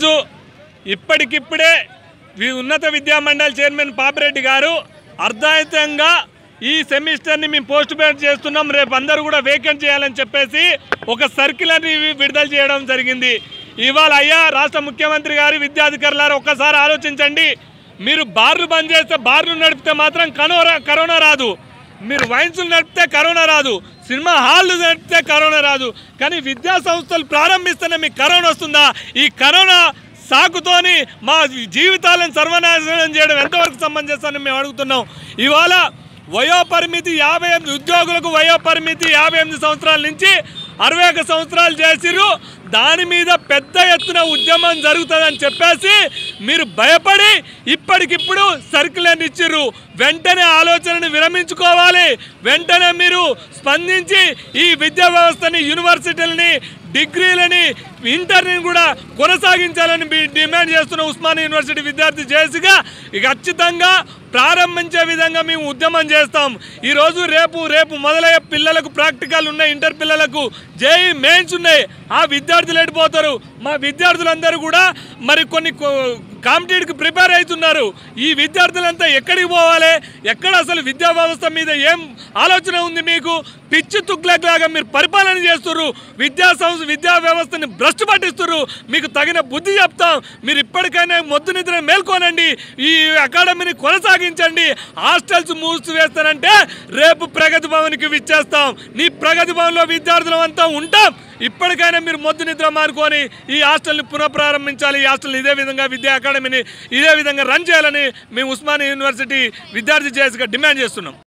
ఈరోజు ఇప్పటికిప్పుడే వి- ఉన్నత విద్యా మండలి చైర్మన్ పాపిరెడ్డి గారు అర్ధాయుతంగా ఈ సెమిస్టర్ని మేము పోస్ట్ పోన్ చేస్తున్నాం రేపు అందరూ కూడా వేకెంట్ చేయాలని చెప్పేసి ఒక సర్క్యులర్ని వి- విడుదల చేయడం జరిగింది ఇవాళ అయ్యా రాష్ట్ర ముఖ్యమంత్రి గారు విద్యాధికారులారు ఒక్కసారి ఆలోచించండి మీరు బార్లు బంద్ చేస్తే బార్లు నడిపితే మాత్రం కరోనా కరోనా రాదు మీరు వైన్స్లు నడిపితే కరోనా రాదు సినిమా హాళ్ళు నడిపితే కరోనా రాదు కానీ విద్యా సంస్థలు ప్రారంభిస్తేనే మీకు కరోనా వస్తుందా ఈ కరోనా సాకుతోని మా జీవితాలను సర్వనాశనం చేయడం ఎంతవరకు సమంజసమని మేము అడుగుతున్నాం ఇవాళ వయోపరిమితి యాభై ఎనిమిది ఉద్యోగులకు వయోపరిమితి యాభై ఎనిమిది సంవత్సరాల నుంచి అరవై ఒక సంవత్సరాలు చేసిర్రు దాని మీద పెద్ద ఎత్తున ఉద్యమం జరుగుతుందని చెప్పేసి మీరు భయపడి ఇప్పటికిప్పుడు సర్కులర్ ఇచ్చిర్రు వెంటనే ఆలోచనను విరమించుకోవాలి వెంటనే మీరు స్పందించి ఈ విద్యా వ్యవస్థని యూనివర్సిటీలని డిగ్రీలని ఇంటర్ని కూడా కొనసాగించాలని మీ డిమాండ్ చేస్తున్న ఉస్మానియా యూనివర్సిటీ విద్యార్థి జేసీగా ఇక ఖచ్చితంగా ప్రారంభించే విధంగా మేము ఉద్యమం చేస్తాం ఈరోజు రేపు రేపు మొదలయ్యే పిల్లలకు ప్రాక్టికల్ ఉన్నాయి ఇంటర్ పిల్లలకు జేఈ మెయిన్స్ ఉన్నాయి ఆ విద్యార్థులు ఎడిపోతారు మా విద్యార్థులందరూ కూడా మరి కొన్ని కాంపిటేటివ్కి ప్రిపేర్ అవుతున్నారు ఈ విద్యార్థులంతా ఎక్కడికి పోవాలి ఎక్కడ అసలు విద్యా వ్యవస్థ మీద ఏం ఆలోచన ఉంది మీకు పిచ్చి తుగ్లలాగా మీరు పరిపాలన చేస్తున్నారు విద్యా సంస్థ విద్యా వ్యవస్థని భ్రష్టు పట్టిస్తున్నారు మీకు తగిన బుద్ధి చెప్తాం మీరు ఇప్పటికైనా మొద్దు నిద్ర మేల్కోనండి ఈ అకాడమీని కొనసాగించండి హాస్టల్స్ మూసివేస్తానంటే రేపు ప్రగతి భవన్కి విచ్చేస్తాం నీ ప్రగతి భవన్లో విద్యార్థులం అంతా ఉంటాం ఇప్పటికైనా మీరు మొద్దు నిద్ర మానుకొని ఈ హాస్టల్ని పునఃప్రారంభించాలి ఈ హాస్టల్ ఇదే విధంగా విద్యా అకాడమీని ఇదే విధంగా రన్ చేయాలని మేము ఉస్మానియా యూనివర్సిటీ విద్యార్థి చేసిగా డిమాండ్ చేస్తున్నాం